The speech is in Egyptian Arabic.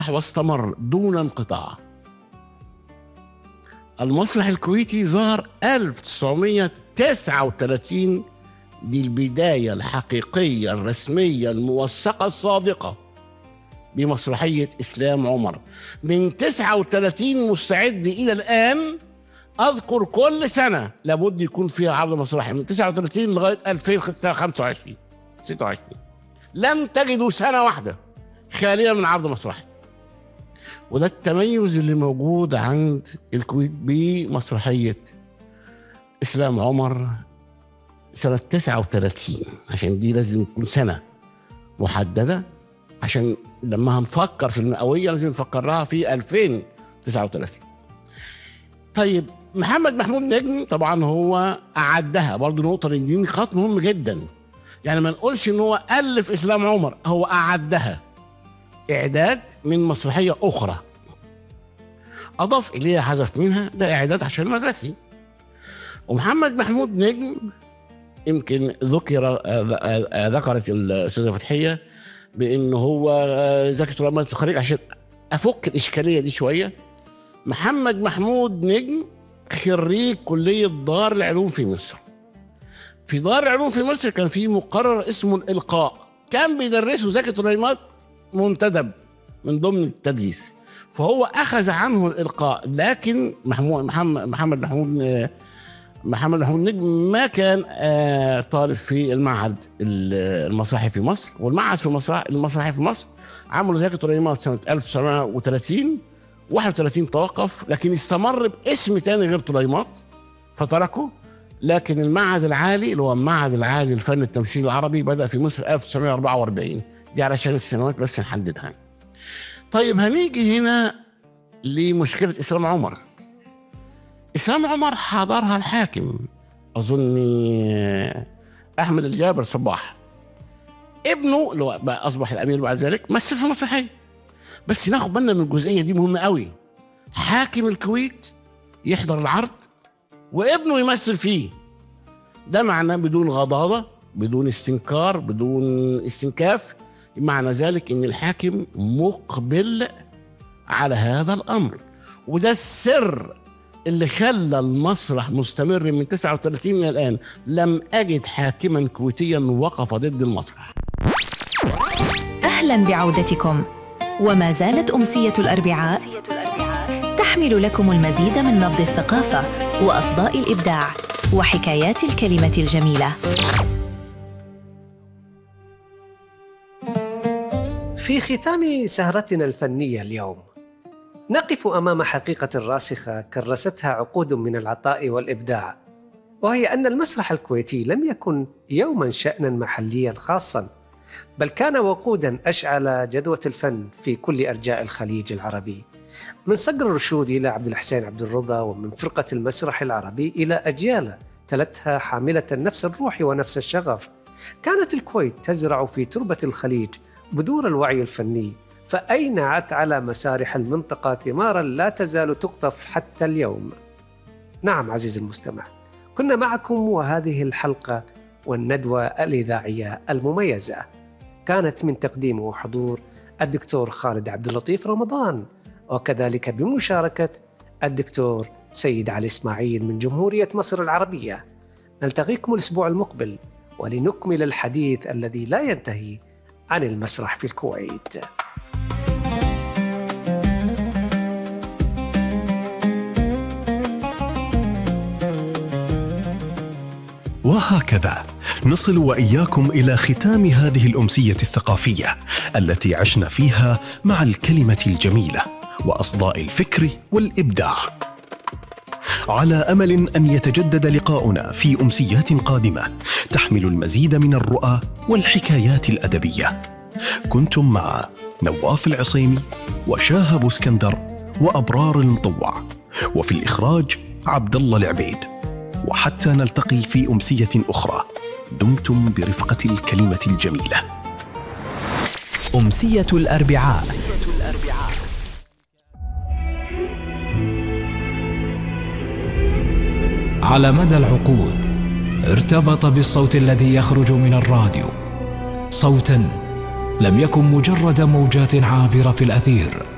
واستمر دون انقطاع المسرح الكويتي ظهر 1939 دي البداية الحقيقية الرسمية الموثقة الصادقة بمسرحية إسلام عمر من 39 مستعد إلى الآن أذكر كل سنة لابد يكون فيها عرض مسرحي من 39 لغاية 2025 26 لم تجدوا سنة واحدة خالية من عرض مسرحي وده التميز اللي موجود عند الكويت بمسرحية إسلام عمر سنة 39 عشان دي لازم تكون سنة محددة عشان لما هنفكر في المئوية لازم نفكر لها في 2039 طيب محمد محمود نجم طبعا هو أعدها برضه نقطة دي خط مهم جدا يعني ما نقولش ان هو ألف إسلام عمر هو أعدها إعداد من مسرحية أخرى أضاف إليها حذف منها ده إعداد عشان المدرسي ومحمد محمود نجم يمكن ذكر ذكرت الأستاذة فتحية بأنه هو زكي طلاب الخارج عشان أفك الإشكالية دي شوية محمد محمود نجم خريج كلية دار العلوم في مصر في دار العلوم في مصر كان في مقرر اسمه الإلقاء كان بيدرسه زكي طليمات منتدب من ضمن التدريس فهو اخذ عنه الالقاء لكن محمود محمد محمد محمود محمد محمود نجم ما كان طالب في المعهد المسرحي في مصر والمعهد في المسرحي في مصر عملوا زكي طليمات سنه 1930 31 توقف لكن استمر باسم تاني غير طليمات فتركه لكن المعهد العالي اللي هو المعهد العالي للفن التمثيل العربي بدا في مصر 1944 دي علشان السنوات بس نحددها طيب هنيجي هنا لمشكلة إسلام عمر إسلام عمر حضرها الحاكم أظن أحمد الجابر صباح ابنه اللي هو بقى أصبح الأمير بعد ذلك مثل في مسرحية بس ناخد بالنا من الجزئية دي مهمة قوي حاكم الكويت يحضر العرض وابنه يمثل فيه ده معناه بدون غضاضة بدون استنكار بدون استنكاف معنى ذلك ان الحاكم مقبل على هذا الامر وده السر اللي خلى المسرح مستمر من 39 الى الان لم اجد حاكما كويتيا وقف ضد المسرح اهلا بعودتكم وما زالت امسيه الاربعاء تحمل لكم المزيد من نبض الثقافه واصداء الابداع وحكايات الكلمه الجميله في ختام سهرتنا الفنية اليوم نقف أمام حقيقة راسخة كرستها عقود من العطاء والإبداع وهي أن المسرح الكويتي لم يكن يوما شأنا محليا خاصا بل كان وقودا أشعل جدوى الفن في كل أرجاء الخليج العربي من صقر الرشود إلى عبد الحسين عبد الرضا ومن فرقة المسرح العربي إلى أجيال تلتها حاملة نفس الروح ونفس الشغف كانت الكويت تزرع في تربة الخليج بذور الوعي الفني فأينعت على مسارح المنطقة ثمارا لا تزال تقطف حتى اليوم نعم عزيزي المستمع كنا معكم وهذه الحلقة والندوة الإذاعية المميزة كانت من تقديم وحضور الدكتور خالد عبد اللطيف رمضان وكذلك بمشاركة الدكتور سيد علي إسماعيل من جمهورية مصر العربية نلتقيكم الأسبوع المقبل ولنكمل الحديث الذي لا ينتهي عن المسرح في الكويت وهكذا نصل واياكم الى ختام هذه الامسيه الثقافيه التي عشنا فيها مع الكلمه الجميله واصداء الفكر والابداع على امل ان يتجدد لقاؤنا في امسيات قادمه تحمل المزيد من الرؤى والحكايات الادبيه كنتم مع نواف العصيمي وشاهب اسكندر وابرار المطوع وفي الاخراج عبد الله العبيد وحتى نلتقي في امسيه اخرى دمتم برفقه الكلمه الجميله امسيه الاربعاء على مدى العقود ارتبط بالصوت الذي يخرج من الراديو صوتا لم يكن مجرد موجات عابره في الاثير